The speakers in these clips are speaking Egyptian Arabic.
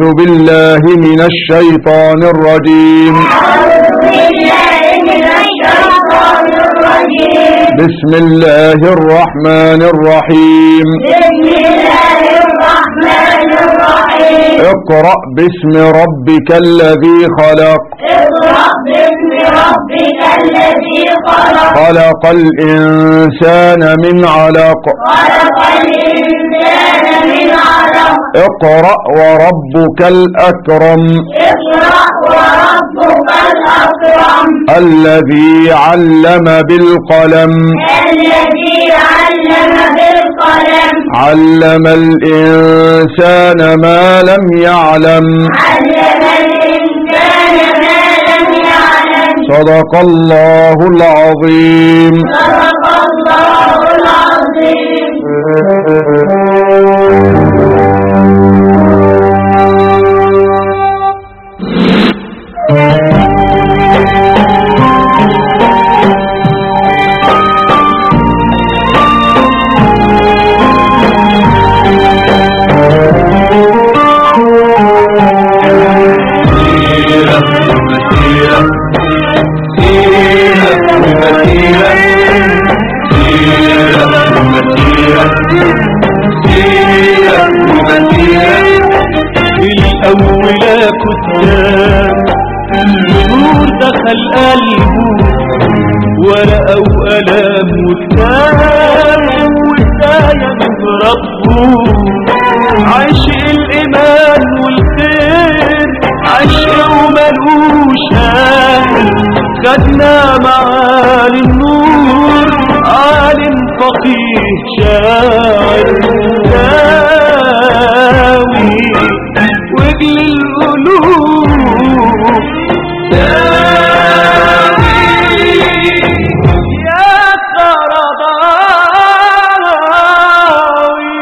بالله من الشيطان الرجيم أعوذ بالله من الشيطان الرجيم بسم الله الرحمن الرحيم بسم الله الرحمن الرحيم اقرأ باسم ربك الذي خلق اقرأ باسم ربك الذي خلق خلق الإنسان من علق خلق الإنسان من علق اقرأ وربك الأكرم اقرأ وربك الأكرم الذي علم بالقلم الذي علم بالقلم علم الإنسان ما لم يعلم علم الإنسان ما لم يعلم صدق الله العظيم صدق الله العظيم الأولى كتاب النور دخل قلبه ورقة وقلم وكتاب وهداية من ربه عشق الإيمان والخير عشق وملوش آخر خدنا معالي النور عالم فقيه شاعر داوي وجل القلوب داوي يا قرضاوي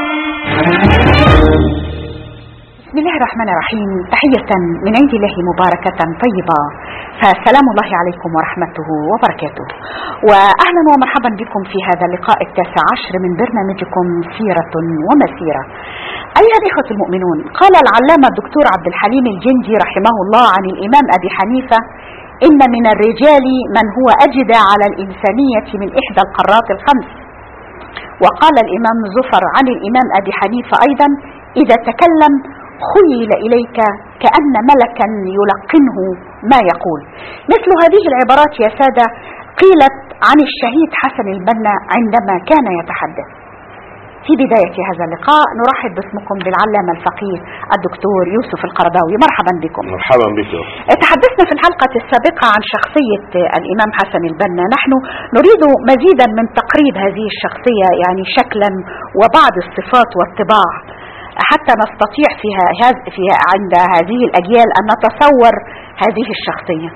بسم الله الرحمن الرحيم تحية من عند الله مباركة طيبة فسلام الله عليكم ورحمته وبركاته وأهلا ومرحبا بكم في هذا اللقاء التاسع عشر من برنامجكم سيرة ومسيرة أيها الإخوة المؤمنون قال العلامة الدكتور عبد الحليم الجندي رحمه الله عن الإمام أبي حنيفة إن من الرجال من هو أجدى على الإنسانية من إحدى القارات الخمس وقال الإمام زفر عن الإمام أبي حنيفة أيضا إذا تكلم خيل إليك كأن ملكا يلقنه ما يقول مثل هذه العبارات يا سادة قيلت عن الشهيد حسن البنا عندما كان يتحدث في بداية هذا اللقاء نرحب باسمكم بالعلامة الفقيه الدكتور يوسف القرضاوي مرحبا بكم مرحبا بك تحدثنا في الحلقة السابقة عن شخصية الإمام حسن البنا نحن نريد مزيدا من تقريب هذه الشخصية يعني شكلا وبعض الصفات والطباع حتى نستطيع فيها هذ- فيها عند هذه الأجيال أن نتصور هذه الشخصية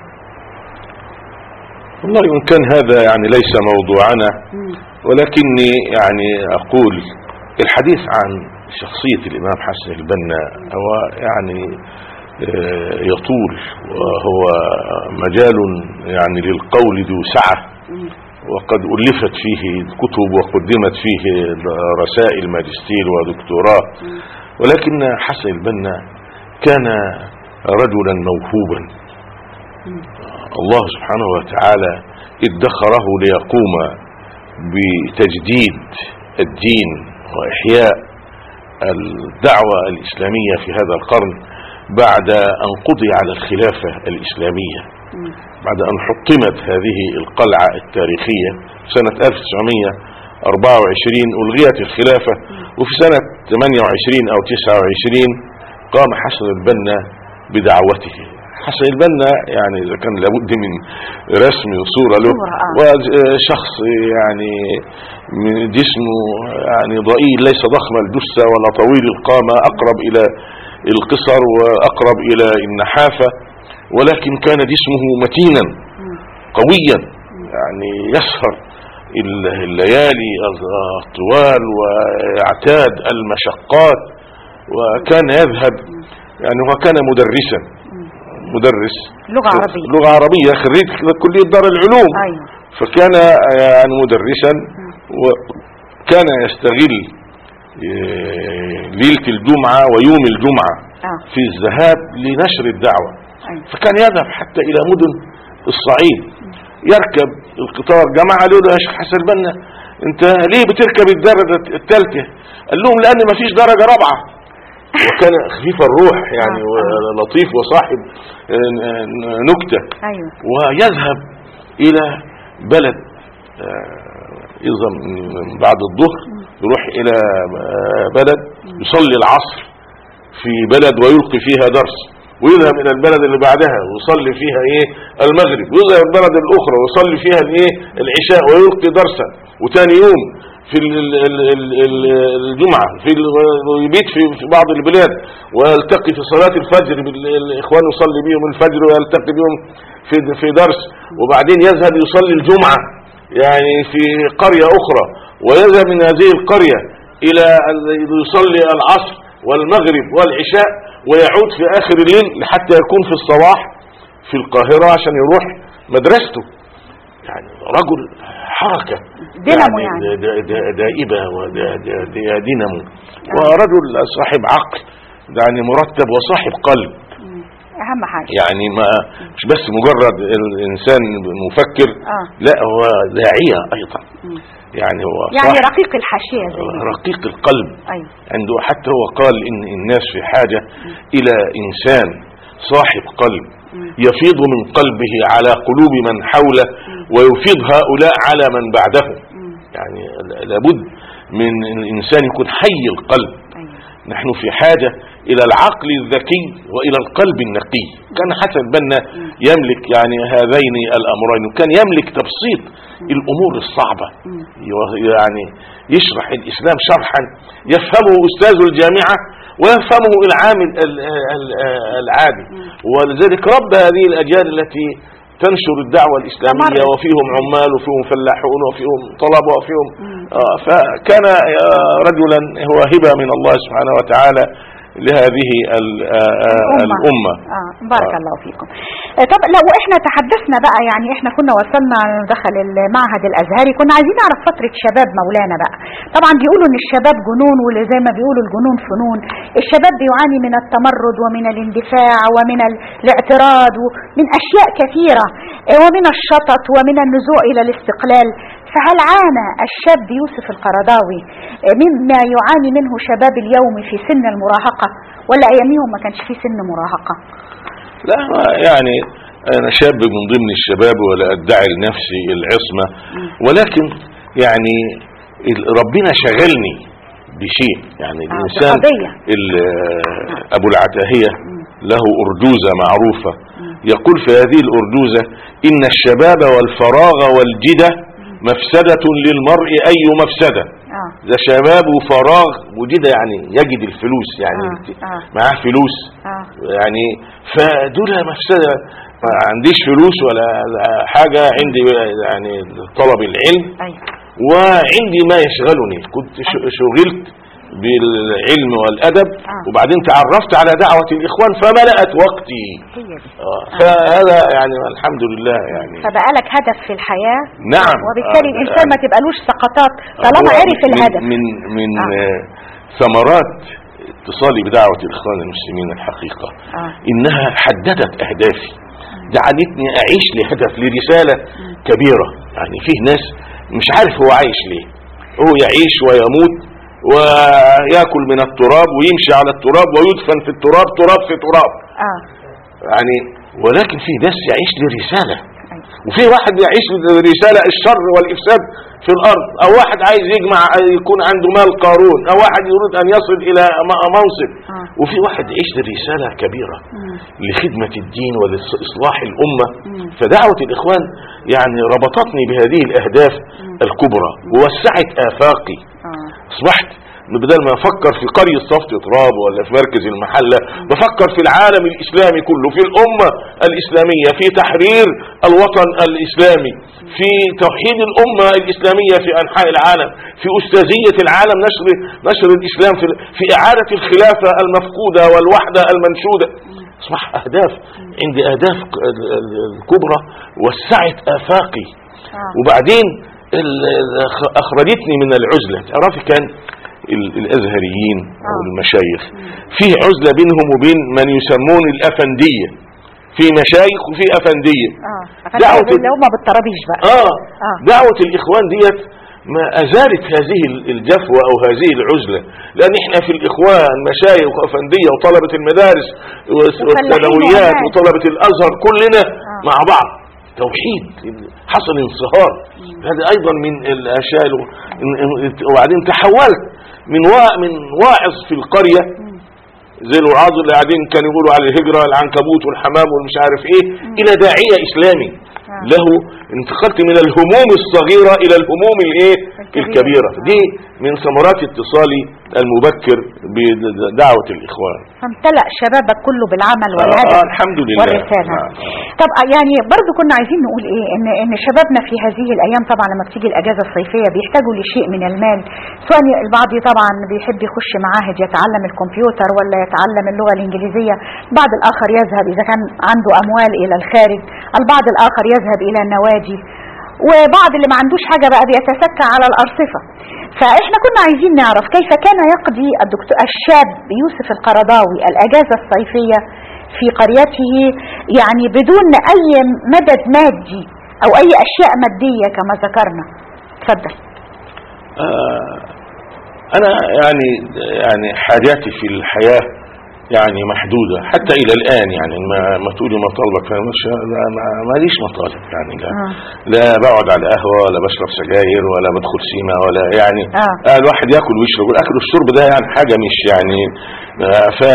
والله إن كان هذا يعني ليس موضوعنا ولكني يعني أقول الحديث عن شخصية الإمام حسن البنا هو يعني آه، يطول وهو مجال يعني للقول ذو سعة وقد ألفت فيه كتب وقدمت فيه رسائل ماجستير ودكتوراه ولكن حسن البنا كان رجلا موهوبا الله سبحانه وتعالى ادخره ليقوم بتجديد الدين وإحياء الدعوة الإسلامية في هذا القرن بعد أن قضي على الخلافة الإسلامية بعد أن حطمت هذه القلعة التاريخية سنة 1924 ألغيت الخلافة وفي سنة 28 أو 29 قام حسن البنا بدعوته حسن البنا يعني إذا كان لابد من رسم صورة له صورة، آه. وشخص يعني من جسمه يعني ضئيل ليس ضخم الجثة ولا طويل القامة أقرب إلى القصر وأقرب إلى النحافة ولكن كان جسمه متينا قويا يعني يسهر ال- الليالي الطوال ويعتاد المشقات وكان يذهب يعني هو كان مدرسا مدرس لغة عربية. لغة عربية خريج كلية دار العلوم أيوة فكان يعني مدرسا وكان يستغل آه، ليلة الجمعة ويوم الجمعة اه في الذهاب لنشر الدعوة ايوه فكان يذهب حتى إلى مدن الصعيد يركب القطار جماعة له ده يا شيخ حسن البنا انت ليه بتركب الدرجة الثالثة قال لهم لأن مفيش درجة رابعة وكان خفيف الروح يعني آه، آه. ولطيف وصاحب آه، آه، نكتة ايوه ويذهب إلى بلد آه، إذا من بعد الظهر يروح إلى آه، بلد يصلي العصر في بلد ويلقي فيها درس ويذهب إلى البلد اللي بعدها ويصلي فيها إيه المغرب ويذهب البلد الأخرى ويصلي فيها الإيه العشاء ويلقي درسا وتاني يوم في ال- ال- ال- ال- ال- الجمعة في ال- ويبيت في في بعض البلاد ويلتقي في صلاة الفجر بال- الإخوان يصلي بهم الفجر ويلتقي بهم في في درس وبعدين يذهب يصلي الجمعة يعني في قرية أخرى ويذهب من هذه القرية إلى ال- يصلي العصر والمغرب والعشاء ويعود في آخر الليل حتى يكون في الصباح في القاهرة عشان يروح مدرسته يعني رجل حركة دينامو يعني. دا- دا- دائبة ودينامو ورجل صاحب عقل يعني مرتب وصاحب قلب اهم حاجه يعني ما مش بس مجرد الانسان مفكر اه لا هو داعية ايضا يعني هو يعني صاحب رقيق الحاشيه زي ما رقيق القلب ايوه عنده حتى هو قال ان الناس في حاجة الى انسان صاحب قلب يفيض من قلبه على قلوب من حوله ويفيض هؤلاء على من بعده يعني لابد من ان الانسان يكون حي القلب ايوه نحن في حاجة إلى العقل الذكي وإلى القلب النقي كان حسن بنا يملك يعني هذين الأمرين وكان يملك تبسيط الأمور الصعبة يعني يشرح الإسلام شرحا يفهمه أستاذ الجامعة ويفهمه العامل ال- ال- العادي ولذلك رب هذه الأجيال التي تنشر الدعوة الإسلامية تمرد. وفيهم عمال وفيهم فلاحون وفيهم طلبة وفيهم آه فكان آه، رجلا هو هبة من الله سبحانه وتعالى لهذه ال- آه، آه، الأمة اه بارك آه. الله فيكم آه، طب لو احنا تحدثنا بقى يعني احنا كنا وصلنا دخل المعهد الازهري كنا عايزين نعرف فتره شباب مولانا بقى طبعا بيقولوا ان الشباب جنون واللي زي ما بيقولوا الجنون فنون الشباب بيعاني من التمرد ومن الاندفاع ومن ال- الاعتراض ومن اشياء كثيره آه، ومن الشطط ومن النزوع الى الاستقلال فهل عانى الشاب يوسف القرضاوي آه، مما يعاني منه شباب اليوم في سن المراهقة ولا أياميهم ما كانش في سن مراهقة لا يعني أنا شاب من ضمن الشباب ولا أدعي لنفسي العصمة ولكن يعني ال- ربنا شغلني بشيء يعني آه، الإنسان بقضية. ال- أبو العتاهية له أرجوزة معروفة يقول في هذه الأرجوزة إن الشباب والفراغ والجدة مفسدة للمرء أي مفسدة اه ده شباب وفراغ وجدة يعني يجد الفلوس يعني آه، آه. معاه فلوس اه يعني فدول مفسدة ما عنديش فلوس ولا ولا حاجة عندي يعني طلب العلم ايوه وعندي ما يشغلني كنت ش- شغلت بالعلم والأدب آه. وبعدين تعرفت على دعوة الإخوان فملأت وقتي هي دي آه، فهذا يعني الحمد لله يعني فبقى لك هدف في الحياة نعم وبالتالي آه، الإنسان ما يعني تبقالوش سقطات طالما هو عرف من- الهدف من من آه. آه. ثمرات اتصالي بدعوة الإخوان المسلمين الحقيقة آه. إنها حددت أهدافي جعلتني أعيش لهدف لرسالة كبيرة يعني فيه ناس مش عارف هو عايش ليه هو يعيش ويموت ويأكل من التراب ويمشي على التراب ويدفن في التراب تراب في تراب اه يعني ولكن في ناس يعيش لرسالة أيوة. وفي واحد يعيش لرسالة الشر والإفساد في الأرض أو واحد عايز يجمع يكون عنده مال قارون أو واحد يريد أن يصل إلى م- منصب آه. وفي واحد يعيش لرسالة كبيرة مم. لخدمة الدين ولإصلاح الأمة مم. فدعوة الإخوان يعني ربطتني بهذه الأهداف الكبرى ووسعت آفاقي اه اصبحت بدل ما افكر في قرية صفت تراب ولا في مركز المحلة بفكر في العالم الاسلامي كله في الامة الاسلامية في تحرير الوطن الاسلامي في توحيد الامة الاسلامية في انحاء العالم في استاذية العالم نشر نشر الاسلام في في اعادة الخلافة المفقودة والوحدة المنشودة اصبح اهداف عندي اهداف ك- ال- ال- الكبرى وسعت افاقي آه. وبعدين ال- ال- أخ- اخرجتني من العزلة تعرفي كان ال- الازهريين او آه. المشايخ في عزله بينهم وبين من يسمون الافنديه في مشايخ وفي افنديه اه دعوة اللي هم بالطرابيش بقى اه آه. دعوة الاخوان ديت ما ازالت هذه ال- الجفوة او هذه العزلة لان احنا في الاخوان مشايخ وافندية وطلبة المدارس والس- وفلاحين والثانويات وعمال. وطلبة الازهر كلنا مع بعض توحيد حصل انصهار هذا ايضا من الاشياء ال- إن- إن- وبعدين تحولت من وا من واعظ في القرية زي الوعاظ اللي قاعدين كانوا يقولوا على الهجرة العنكبوت والحمام والمش عارف ايه الى داعية اسلامي له انتقلت من الهموم الصغيرة الى الهموم الايه الكبيرة. الكبيرة دي من ثمرات اتصالي المبكر بدعوة الاخوان فامتلأ شبابك كله بالعمل آه، والهدف آه، الحمد لله. والرسالة آه، آه. طب آه، يعني برضو كنا عايزين نقول ايه ان ان شبابنا في هذه الايام طبعا لما بتيجي الاجازة الصيفية بيحتاجوا لشيء من المال سواء البعض طبعا بيحب يخش معاهد يتعلم الكمبيوتر ولا يتعلم اللغة الانجليزية بعض الاخر يذهب اذا كان عنده اموال الى الخارج البعض الاخر يذهب الى النوادي وبعض اللي ما عندوش حاجة بقى بيتسكى على الأرصفة فإحنا كنا عايزين نعرف كيف كان يقضي الدكتور الشاب يوسف القرضاوي الأجازة الصيفية في قريته يعني بدون أي مدد مادي أو أي أشياء مادية كما ذكرنا تفضل آه، أنا يعني يعني حاجاتي في الحياة يعني محدودة حتى إلى الآن يعني ما, ما تقولي مطالبك فأنا مش لا ما ماليش مطالب يعني لا, آه. لا بقعد على القهوة ولا بشرب سجاير ولا بدخل سيما ولا يعني آه. آه الواحد ياكل ويشرب الأكل والشرب ده يعني حاجة مش يعني آه ف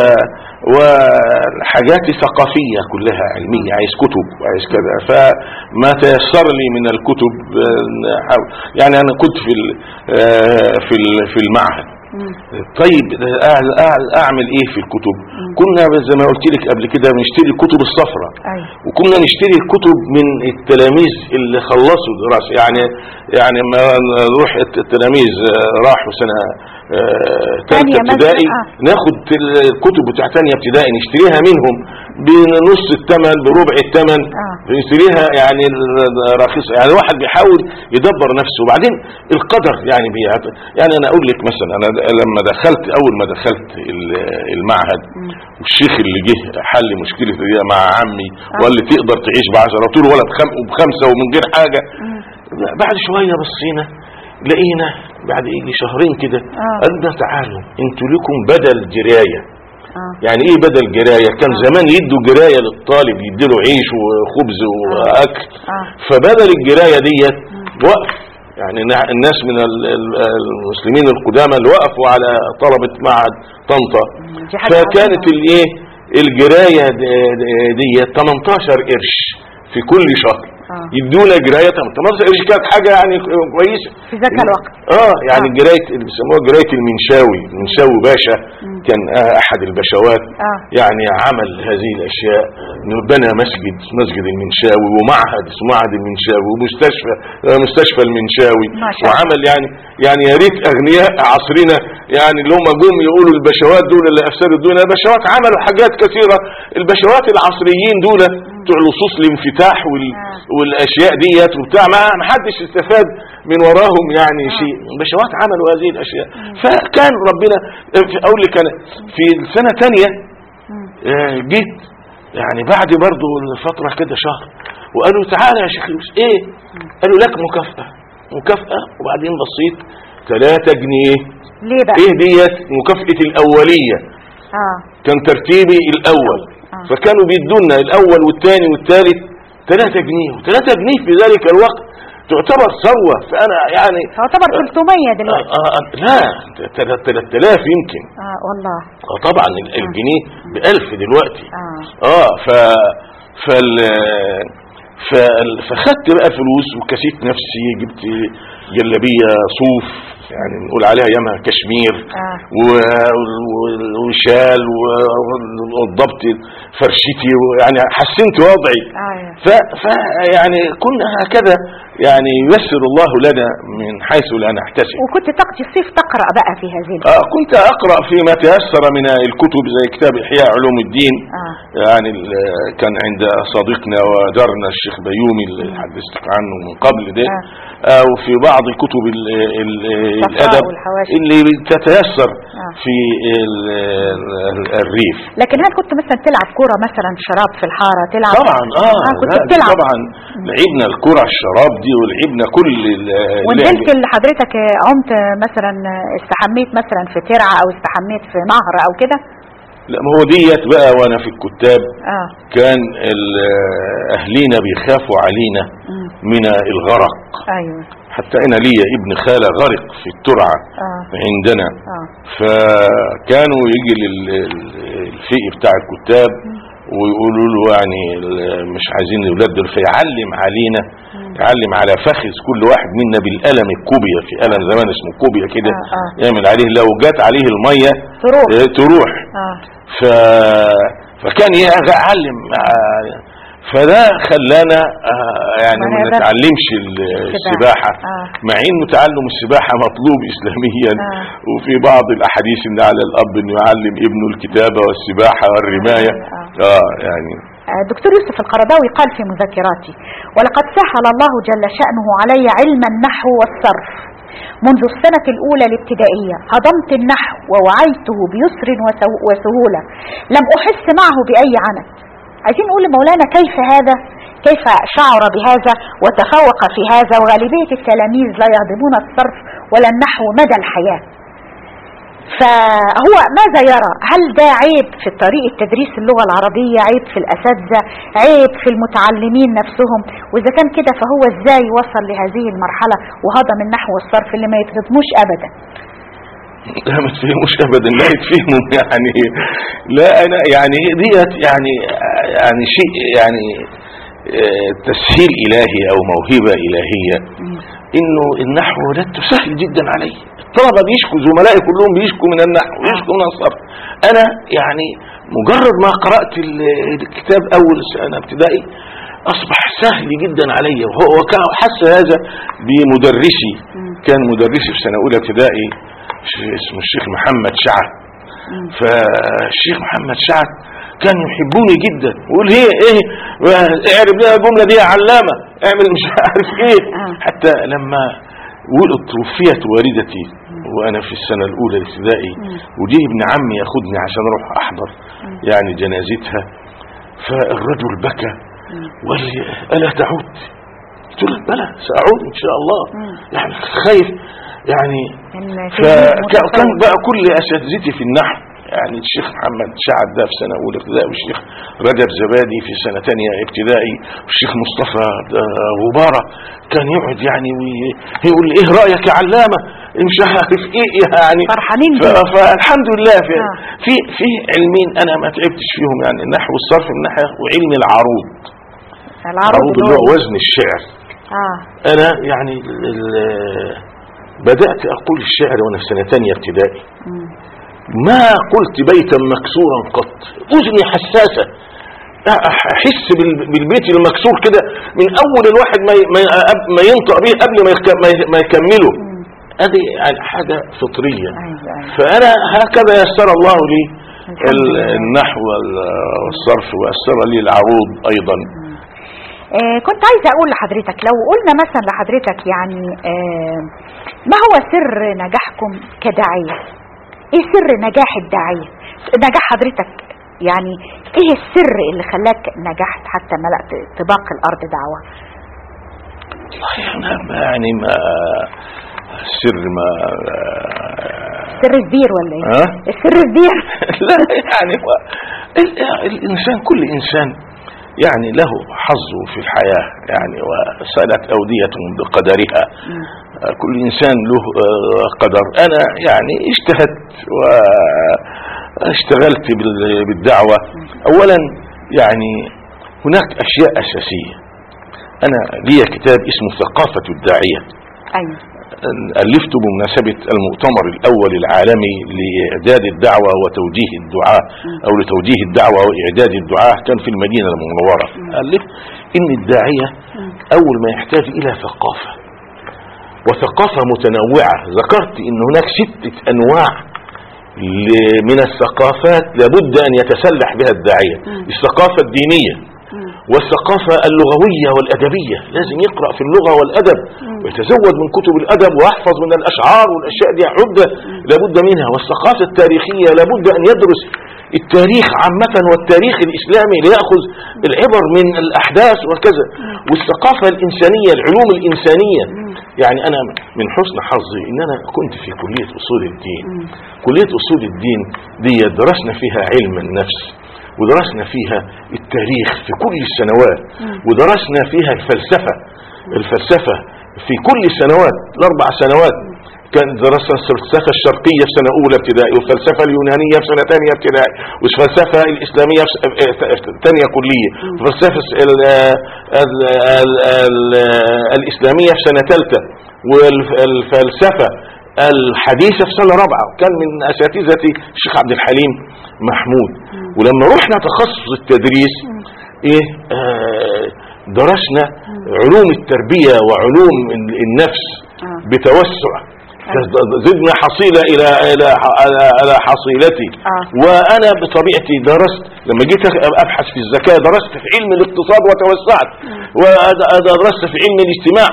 وحاجاتي ثقافية كلها علمية عايز كتب عايز كذا فما تيسر لي من الكتب آه، نحاول- يعني أنا كنت في ال- آه، في ال- في المعهد طيب أع- أع- اعمل ايه في الكتب كنا زي ما قلت لك قبل كده بنشتري الكتب الصفراء أيوة. وكنا نشتري الكتب من التلاميذ اللي خلصوا دراسة يعني يعني ما نروح الت- التلاميذ آه، راحوا سنة آه، تانية تالتة مثلا، ابتدائي آه. ناخد ال- الكتب بتاع تانية ابتدائي نشتريها منهم بنص الثمن بربع الثمن آه. بنشتريها يعني ال- رخيصة يعني الواحد بيحاول يدبر نفسه وبعدين القدر يعني بيعط يعني انا اقول لك مثلا انا د- لما دخلت اول ما دخلت ال- المعهد والشيخ اللي جه حل مشكلة دي مع عمي وقال لي تقدر تعيش بعشرة قلت له ولا بخم- بخمسة ومن غير حاجة لا، بعد شوية بصينا لقينا بعد يجي شهرين كده آه. قالنا تعالوا انتوا لكم بدل جرايه آه. يعني ايه بدل جراية كان زمان يدوا جراية للطالب يديله عيش وخبز واكل آه. فبدل الجراية ديت وقف يعني نع- الناس من ال- ال- المسلمين القدامى اللي وقفوا على طلبة معهد طنطا دي حاجة فكانت عظيمة. الايه الجراية د- د- ديت 18 قرش في كل شهر آه. يدونا جراية 18 قرش كانت حاجة يعني كويسة في ذاك الوقت. اه يعني آه. جراية اللي بيسموها جراية المنشاوي المنشاوي باشا كان آه احد البشوات آه. يعني عمل هذه الاشياء إنه بنى مسجد مسجد المنشاوي ومعهد اسمه معهد المنشاوي ومستشفى آه، مستشفى المنشاوي ما شاء الله. وعمل يعني يعني يا ريت اغنياء عصرنا يعني اللي هم جم يقولوا البشوات دول اللي افسدوا الدنيا البشوات عملوا حاجات كثيره البشوات العصريين دول بتوع لصوص الانفتاح وال آه. والاشياء ديت وبتاع ما ما حدش استفاد من وراهم يعني شيء البشوات عملوا هذه الاشياء فكان ربنا اقول لك انا في سنه ثانيه جيت يعني بعد برضو فتره كده شهر وقالوا تعالى يا شيخ يوسف ايه قالوا لك مكافاه مكافاه وبعدين بصيت 3 جنيه ليه بقى ايه ديت مكافاه الاوليه اه كان ترتيبي الاول آه. فكانوا بيدونا الاول والثاني والثالث 3 جنيه و3 جنيه في ذلك الوقت تعتبر ثروه فانا يعني تعتبر 300 دلوقتي آه آه لا 3000 يمكن اه والله اه طبعا ال- الجنيه ب 1000 دلوقتي اه اه ف فال فال- فخدت بقى فلوس وكسيت نفسي جبت جلابيه صوف يعني نقول عليها ايامها كشمير آه. و- و- وشال و- وضبط فرشتي يعني حسنت وضعي ايوه ف, ف يعني كنا هكذا يعني ييسر الله لنا من حيث لا نحتسب وكنت تقضي الصيف تقرا بقى في هذه ال- آه كنت أقرأ فيما تيسر من الكتب زي كتاب إحياء علوم الدين آه. يعني ال- كان عند صديقنا وجارنا الشيخ بيومي اللي حدثتك عنه من قبل ده آه. آه وفي بعض بعض كتب ال ال الصفاء الادب والحواشي. اللي تتيسر آه. في ال- ال- الريف لكن هل كنت مثلا تلعب كوره مثلا شراب في الحاره تلعب طبعا اه, كنت لا، دي بتلعب طبعا لعبنا الكرة الشراب دي ولعبنا كل ال- اللعب. ونزلت اللي حضرتك عمت مثلا استحميت مثلا في ترعه او استحميت في نهر او كده لا ما هو ديت بقى وانا في الكتاب اه كان ال- اهلينا بيخافوا علينا مم. من الغرق ايوه حتى انا ليا ابن خالة غرق في الترعة اه عندنا اه فكانوا يجي لل- الفئ بتاع الكتاب ويقولوا له يعني ال- مش عايزين الاولاد دول فيعلم علينا يعلم على فخذ كل واحد منا بالقلم الكوبيا في قلم زمان اسمه كوبيا كده آه، آه. يعمل عليه لو جت عليه الميه تروح. آه، تروح اه ف... فكان يعلم آه، فده خلانا آه، يعني ما ما نقدرش. نتعلمش ال- السباحة آه. مع انه تعلم السباحة مطلوب اسلاميا آه. وفي بعض الاحاديث ان على الاب انه يعلم ابنه الكتابة والسباحة والرماية آه. اه يعني الدكتور يوسف القرضاوي قال في مذكراتي ولقد سهل الله جل شأنه علي علم النحو والصرف منذ السنة الأولى الابتدائية هضمت النحو ووعيته بيسر وسو- وسهولة لم أحس معه بأي عنت عايزين نقول لمولانا كيف هذا كيف شعر بهذا وتفوق في هذا وغالبية التلاميذ لا يهضمون الصرف ولا النحو مدى الحياة فهو ماذا يرى هل ده عيب في طريقة تدريس اللغة العربية عيب في الأساتذة عيب في المتعلمين نفسهم وإذا كان كده فهو إزاي وصل لهذه المرحلة وهضم النحو والصرف اللي ما يتهضموش أبدا لا ما تفهموش ابدا لا يتفهموا يعني لا انا يعني ديت يعني يعني شيء يعني آه، تسهيل الهي او موهبة الهية انه النحو ده سهل جدا علي الطلبة بيشكوا زملائي كلهم بيشكوا من النحو ويشكوا من الصرف انا يعني مجرد ما قرأت ال- الكتاب اول سنة ابتدائي اصبح سهل جدا علي وهو وكان حس هذا بمدرسي كان مدرسي في سنة اولى ابتدائي ش- اسمه الشيخ محمد شعب فالشيخ محمد شعب كان يحبوني جدا ويقول هي ايه اعرف لها الجمله دي يا علامه اعمل مش عارف ايه آه. حتى لما ولد توفيت والدتي وانا في السنه الاولى الابتدائي وجه ابن عمي ياخدني عشان اروح احضر يعني جنازتها فالرجل بكى وقال لي الا تعود قلت له بلى ساعود ان شاء الله يعني خايف يعني كان في فكان متصور. بقى كل اساتذتي في النحو يعني الشيخ محمد سعد ده في سنه اولى ابتدائي والشيخ رجب زبادي في سنه ثانيه ابتدائي والشيخ مصطفى آه، غباره كان يقعد يعني ويقول ايه رايك يا علامه مش عارف ايه يعني فرحانين ف- بيه. فالحمد لله في آه. في في علمين انا ما تعبتش فيهم يعني النحو والصرف من ناحيه وعلم العروض العروض اللي هو اللي هو- وزن الشعر اه انا يعني ال- بدأت اقول الشعر وانا في سنة تانية ابتدائي ما قلت بيتا مكسورا قط اذني حساسة احس بال- بالبيت المكسور كده من اول الواحد ما ي- ما ي- أب- ما ينطق به قبل ما يك- ما ي- ما يكمله هذه يعني حاجة فطرية ايوه ايوه فانا هكذا يسر الله لي الحمد ال- لله. النحو وال- والصرف ويسر لي العروض ايضا آه كنت عايزة أقول لحضرتك لو قلنا مثلا لحضرتك يعني آه ما هو سر نجاحكم كداعية؟ إيه سر نجاح الداعية؟ نجاح حضرتك يعني إيه السر اللي خلاك نجحت حتى ملأت طباق الأرض دعوة؟ والله أنا ما- يعني ما السر ما سر كبير ولا إيه؟ ها؟ السر كبير لا يعني هو ال- الإنسان كل إنسان يعني له حظه في الحياة يعني وسألت أودية بقدرها كل إنسان له آه، قدر أنا يعني اجتهدت واشتغلت بال- بالدعوة أولا يعني هناك أشياء أساسية أنا لي كتاب اسمه ثقافة الداعية أيوه ألفته بمناسبة المؤتمر الأول العالمي لإعداد الدعوة وتوجيه الدعاء أو لتوجيه الدعوة وإعداد الدعاء كان في المدينة المنورة ألفت إن الداعية أول ما يحتاج إلى ثقافة وثقافة متنوعة ذكرت إن هناك ستة أنواع ل- من الثقافات لابد أن يتسلح بها الداعية الثقافة الدينية والثقافة اللغوية والأدبية لازم يقرأ في اللغة والأدب ويتزود من كتب الأدب ويحفظ من الأشعار والأشياء دي عدة لابد منها والثقافة التاريخية لابد أن يدرس التاريخ عامة والتاريخ الإسلامي ليأخذ العبر من الأحداث وكذا والثقافة الإنسانية العلوم الإنسانية يعني أنا من حسن حظي إن أنا كنت في كلية أصول الدين كلية أصول الدين دي درسنا فيها علم النفس ودرسنا فيها التاريخ في كل السنوات ودرسنا فيها الفلسفة الفلسفة في كل السنوات الأربع سنوات كان درسنا الفلسفة الشرقية في سنة أولى ابتدائي والفلسفة اليونانية في سنة ثانية ابتدائي والفلسفة الإسلامية في س- آه، في ثانية كلية والفلسفة ال- ال- ال- ال- الإسلامية في سنة ثالثة والفلسفة الحديثة في سنة رابعة كان من أساتذتي الشيخ عبد الحليم محمود ولما رحنا تخصص التدريس ايه آه درسنا علوم التربية وعلوم ال- النفس آه. بتوسع زدنا حصيلة إلى إلى على على حصيلتي آه. وأنا بطبيعتي درست لما جيت أبحث في الزكاة درست في علم الاقتصاد وتوسعت ودرست في علم الاجتماع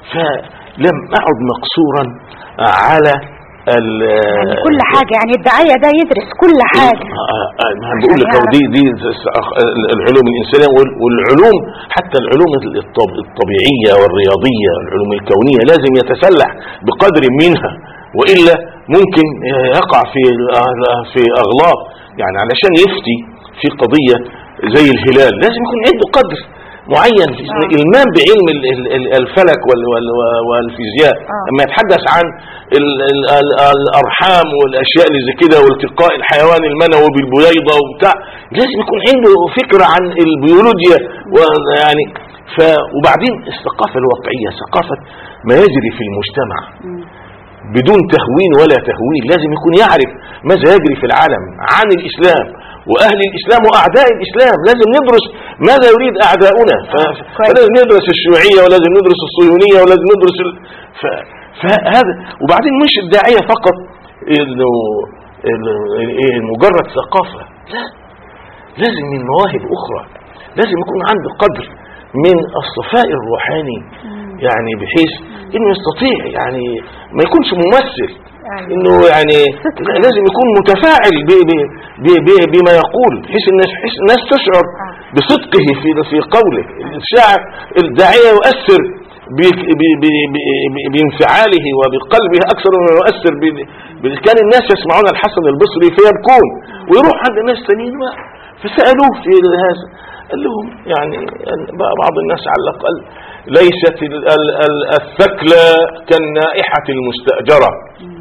فلم أعد مقصورا على ال- يعني كل حاجة يعني الداعية ده يدرس كل حاجة آه، آه، ما بقول لك عشان أهو دي دي س- أخ- العلوم الانسانيه وال- والعلوم حتى العلوم الطب- الطبيعيه والرياضيه والعلوم الكونيه لازم يتسلح بقدر منها والا ممكن آه، يقع في آه، في اغلاط يعني علشان يفتي في قضيه زي الهلال لازم يكون عنده قدر معين في آه. المام بعلم ال- ال- ال- الفلك وال- وال- والفيزياء آه. لما يتحدث عن ال- ال- ال- الارحام والاشياء اللي زي كده والتقاء الحيوان المنوي بالبويضه وبتاع لازم يكون عنده فكره عن البيولوجيا ويعني ف وبعدين الثقافه الواقعيه ثقافه ما يجري في المجتمع بدون تهوين ولا تهويل لازم يكون يعرف ماذا يجري في العالم عن الإسلام وأهل الإسلام وأعداء الإسلام لازم ندرس ماذا يريد أعداؤنا ف- كويس. فلازم ندرس الشيوعية ولازم ندرس الصهيونية ولازم ندرس ال... ف... فهذا وبعدين مش الداعية فقط إنه إنه- إيه مجرد ثقافة لا لازم من مواهب أخرى لازم يكون عنده قدر من الصفاء الروحاني يعني بحيث انه يستطيع يعني ما يكونش ممثل أيوة. انه يعني لازم يكون متفاعل ب ب ب ب بما يقول بحيث الناس بحيث الناس تشعر بصدقه في في قوله الشاعر الداعيه يؤثر ب- ب- ب- ب- بانفعاله وبقلبه اكثر مما يؤثر ب- ب- كان الناس يسمعون الحسن البصري فيبكون ويروح عند ناس ثانيين ما- فسالوه في هذا قال لهم يعني بعض الناس علق قال ليست ال- ال- ال- الثكلى كالنائحة المستأجرة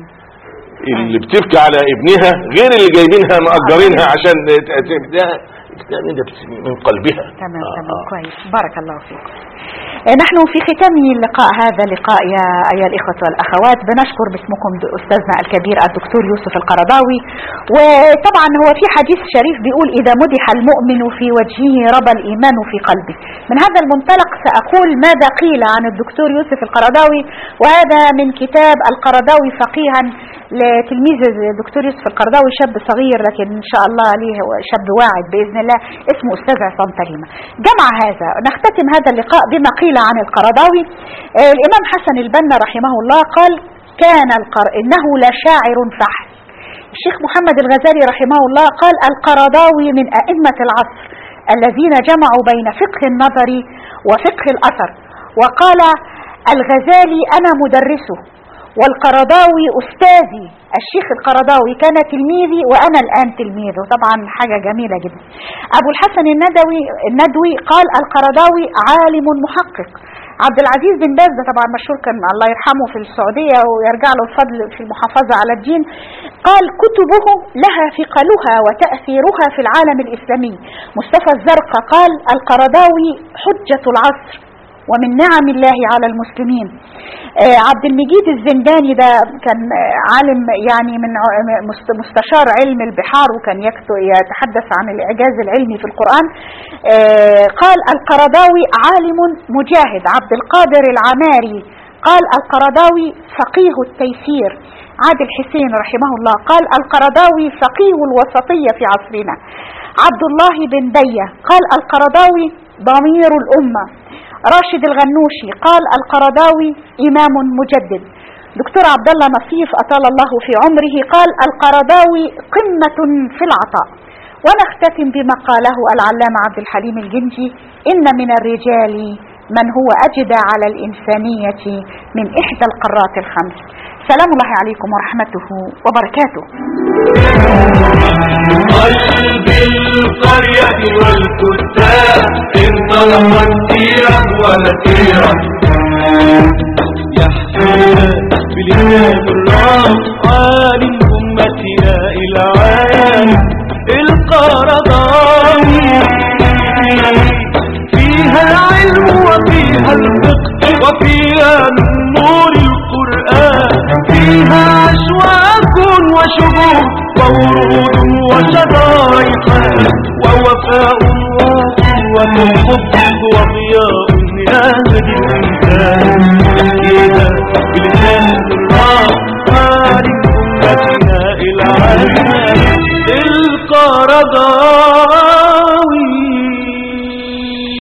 اللي بتبكي على ابنها غير اللي جايبينها مأجرينها عشان ت- ت- ده ده من قلبها تمام آه، تمام آه. كويس بارك الله فيكم آه، نحن في ختام اللقاء هذا اللقاء يا أيها الإخوة والأخوات بنشكر باسمكم د- أستاذنا الكبير الدكتور يوسف القرضاوي وطبعا هو في حديث شريف بيقول إذا مدح المؤمن في وجهه ربى الإيمان في قلبه من هذا المنطلق سأقول ماذا قيل عن الدكتور يوسف القرضاوي وهذا من كتاب القرضاوي فقيها لتلميذ الدكتور يوسف القرضاوي شاب صغير لكن إن شاء الله عليه هو شاب واعد بإذن الله اسمه أستاذ عصام تليمة جمع هذا نختتم هذا اللقاء بما قيل عن القرضاوي آه، الإمام حسن البنا رحمه الله قال كان القر... إنه لشاعر فحل الشيخ محمد الغزالي رحمه الله قال القرضاوي من أئمة العصر الذين جمعوا بين فقه النظر وفقه الأثر وقال الغزالي أنا مدرسه والقرضاوي أستاذي الشيخ القرضاوي كان تلميذي وأنا الآن تلميذه طبعا حاجة جميلة جدا أبو الحسن الندوي, الندوي قال القرضاوي عالم محقق عبد العزيز بن باز ده طبعا مشهور كان الله يرحمه في السعودية ويرجع له الفضل في المحافظة على الدين قال كتبه لها ثقلها وتأثيرها في العالم الإسلامي مصطفى الزرقاء قال القرضاوي حجة العصر ومن نعم الله على المسلمين آه، عبد المجيد الزنداني ده كان آه، عالم يعني من ع- مست- مستشار علم البحار وكان يكتب يتحدث عن الإعجاز العلمي في القرآن آه، قال القرضاوي عالم مجاهد عبد القادر العماري قال القرضاوي فقيه التيسير عادل حسين رحمه الله قال القرضاوي فقيه الوسطية في عصرنا عبد الله بن دية قال القرضاوي ضمير الأمة راشد الغنوشي قال القرضاوي إمام مجدد دكتور عبد الله نصيف أطال الله في عمره قال القرضاوي قمة في العطاء ونختتم بما قاله العلامة عبد الحليم الجنجي إن من الرجال من هو أجدى على الإنسانية من إحدى القارات الخمس سلام الله عليكم ورحمته وبركاته قلب القرية والكتاب انطلقت سيرا ونسيرا يحسن بلسان الرب عالم أمتنا إلى عالم القرضاني فيها العلم وفيها الفقه وفيها من نور القرآن فيها أشواك وشهور وورود وشرائق ووفاء وقوة حب وضياء يهدي الإنسان فيها بلسان الله مالك أمتنا إلى عالم القرضان